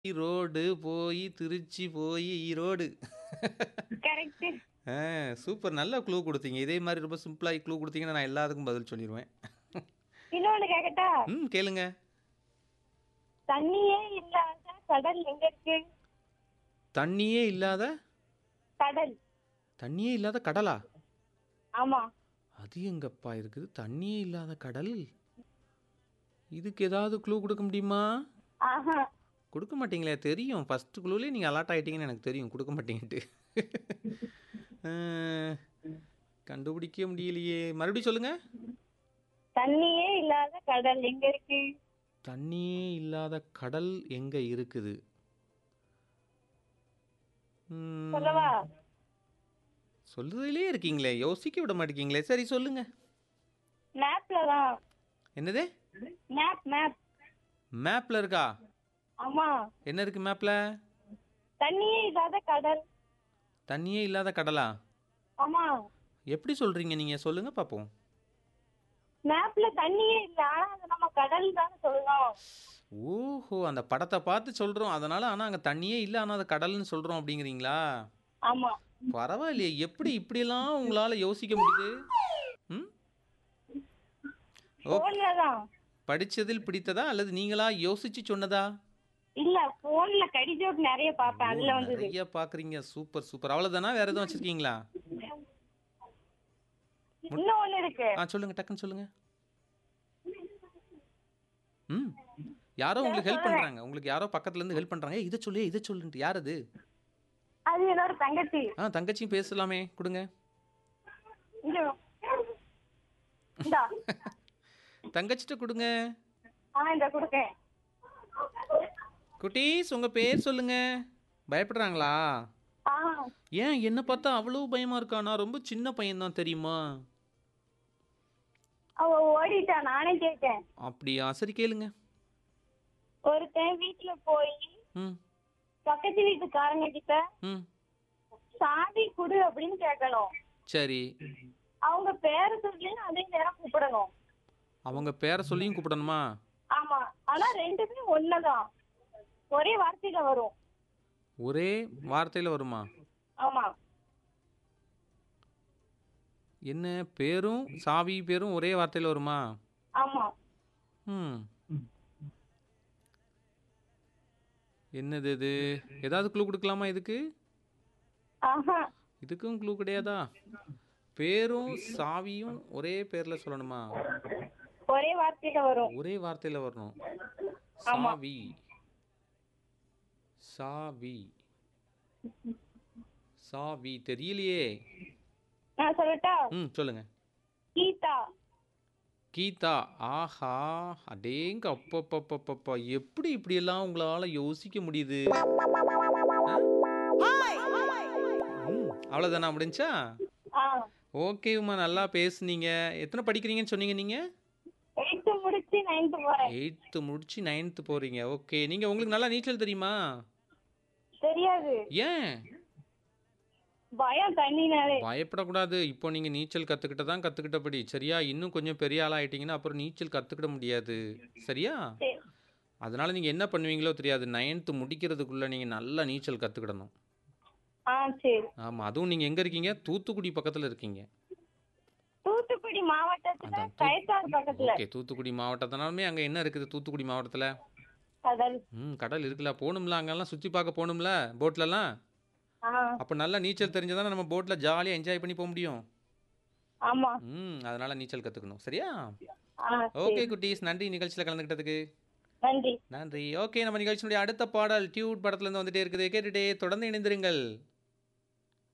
ஈரோடு போய் திருச்சி போய் ஈரோடு கரெக்ட் ஆ சூப்பர் நல்ல க்ளூ கொடுத்தீங்க இதே மாதிரி ரொம்ப சிம்பிளாக க்ளூ கொடுத்தீங்கன்னா நான் எல்லாத்துக்கும் பதில் சொல்லிடுவேன் இன்னொன்னு கேக்கட்டா ம் கேளுங்க தண்ணியே இல்லாத கடல் எங்க இருக்கு தண்ணியே இல்லாத கடல் தண்ணியே இல்லாத கடலா ஆமா அது எங்கப்பா இருக்குது தண்ணியே இல்லாத கடல் இதுக்கு ஏதாவது க்ளூ கொடுக்க முடியுமா ஆஹா கொடுக்க மாட்டீங்களே தெரியும் ஃபஸ்ட்டு க்ளூலேயே நீங்கள் அலர்ட் ஆகிட்டீங்கன்னு எனக்கு தெரியும் கொடுக்க மாட்டீங்கன்ட்டு ஆ, கண்டுபிடிக்க முடியலையே மறுபடியும் சொல்லுங்கள் தண்ணியே இல்லாத கடல் எங்க இருக்கு தண்ணியே இல்லாத கடல் எங்கே இருக்குது ம், சொல்லவா சொல்றதுலயே இருக்கீங்களே யோசிக்க விட மாட்டேங்கிங்களே சரி சொல்லுங்க மேப்ல தான் என்னது மேப் மேப் மேப்ல இருக்கா ஆமா என்ன இருக்கு மேப்ல தண்ணியே இல்லாத கடல் தண்ணியே இல்லாத கடலா ஆமா எப்படி சொல்றீங்க நீங்க சொல்லுங்க பாப்போம் மேப்ல தண்ணியே இல்ல ஆனா அது நம்ம கடல் தானே சொல்லணும் ஓஹோ அந்த படத்தை பார்த்து சொல்றோம் அதனால ஆனா அங்க தண்ணியே இல்ல ஆனா அது கடல்னு சொல்றோம் அப்படிங்கிறீங்களா ஆமா பரவாயில்லையே எப்படி இப்படியெல்லாம் உங்களால யோசிக்க முடியுது ம் ஓ போன்ல தான் படிச்சதில் பிடித்ததா அல்லது நீங்களா யோசிச்சு சொன்னதா இல்ல போன்ல கடிஜோக் நிறைய பாப்பேன் ஓ, அதுல வந்தது நிறைய பாக்குறீங்க சூப்பர் சூப்பர் அவ்வளவுதானா வேற எதுவும் வச்சிருக்கீங்களா இன்னும் ஒண்ணு இருக்கு ஆ சொல்லுங்க டக்குன்னு சொல்லுங்க ம் யாரோ உங்களுக்கு ஹெல்ப் பண்றாங்க உங்களுக்கு யாரோ பக்கத்துல இருந்து ஹெல்ப் பண்றாங்க "ஏய், இதை சொல்லு இதை சொல்லுன்ட்டு யார் அது அது என்னோட தங்கச்சி ஆ தங்கச்சியும் பேசலாமே கொடுங்க இங்க இந்தா தங்கச்சிட்ட கொடுங்க ஆ இந்த கொடுக்கேன் குட்டீஸ் உங்க பேர் சொல்லுங்க பயப்படுறாங்களா ஆ ஏன் என்ன பார்த்தா அவ்வளோ பயமா இருக்கா நான் ரொம்ப சின்ன பையன் தான் தெரியுமா அவ ஓடிட்டா நானே கேட்டேன் அப்படியா சரி கேளுங்க ஒருத்தன் வீட்டுல போய் ம் பக்கத்து வீட்டுக்காரங்க கிட்ட ம் சாவி குடு அப்படின்னு கேட்கணும் சரி அவங்க பேரை சொல்லி அதே நேரம் கூப்பிடணும் அவங்க பேரை சொல்லியும் கூப்பிடணுமா ஆமா ஆனா ரெண்டுமே ஒண்ணுதான் ஒரே வார்த்தையில வரும் ஒரே வார்த்தையில் வருமா ஆமா என்ன பேரும் சாவி பேரும் ஒரே வார்த்தையில் வருமா ஆமா ம் என்னது இது ஏதாவது க்ளூ கொடுக்கலாமா இதுக்கு ஆஹா இதுக்கும் க்ளூ கிடையாதா பேரும் சாவியும் ஒரே பேரில் சொல்லணுமா ஒரே வார்த்தையில வரும் ஒரே வார்த்தையில் வரணும் சாவி சாவி சாவி தெரியலையே நான் சொல்லட்டா ம் சொல்லுங்க கீதா கீதா ஆஹா அடேங்க அப்பப்பப்பப்பப்பா எப்படி இப்படியெல்லாம் உங்களால யோசிக்க முடியுது ஆ? ம், அவ்வளவுதானா முடிஞ்சா ஆ ஓகேம்மா நல்லா பேசுனீங்க எத்தனை படிக்கிறீங்கன்னு சொன்னீங்க நீங்க எயித்து முடிச்சு நைன்த்து போறேன் எயித்து முடிச்சு நைன்த்து போறீங்க ஓகே நீங்க உங்களுக்கு நல்லா நீச்சல் தெரியுமா தெரியாது ஏன் பயம் தண்ணினாலே பயப்படக்கூடாது இப்போ நீங்க நீச்சல் கத்துக்கிட்ட தான் கத்துக்கிட்டபடி சரியா இன்னும் கொஞ்சம் பெரிய ஆளா ஆயிட்டீங்கன்னா அப்புறம் நீச்சல் கத்துக்கிட முடியாது சரியா சரி அதனால நீங்க என்ன பண்ணுவீங்களோ தெரியாது நைன்த்து முடிக்கிறதுக்குள்ள நீங்க நல்லா நீச்சல் கத்துக்கிடணும் ஆ சரி ஆமா அதுவும் நீங்க எங்க இருக்கீங்க தூத்துக்குடி பக்கத்துல இருக்கீங்க தூத்துக்குடி மாவட்டத்துல அதான், தூ- கயத்தாறு பக்கத்துல ஓகே தூத்துக்குடி மாவட்டத்தினாலுமே அங்க என்ன இருக்குது தூத்துக்குடி மாவட்டத்துல கடல் ம் கடல் இருக்குல்ல போகணும்ல அங்கெல்லாம் சுற்றி பார்க்க போகணும்ல போட்லலாம் ஆ அப்போ நல்லா நீச்சல் தெரிஞ்சதானே நம்ம போட்டில் ஜாலியாக என்ஜாய் பண்ணி போக முடியும் ஆமா ம் அதனால நீச்சல் கற்றுக்கணும் சரியா ஆ ஓகே குட்டீஸ் நன்றி நிகழ்ச்சியில் கலந்துக்கிட்டதுக்கு நன்றி நன்றி ஓகே நம்ம நிகழ்ச்சியினுடைய அடுத்த பாடல் டியூட் படத்துலேருந்து வந்துட்டே இருக்குது கேட்டுட்டே தொடர்ந்து இணைந்திருங்கள்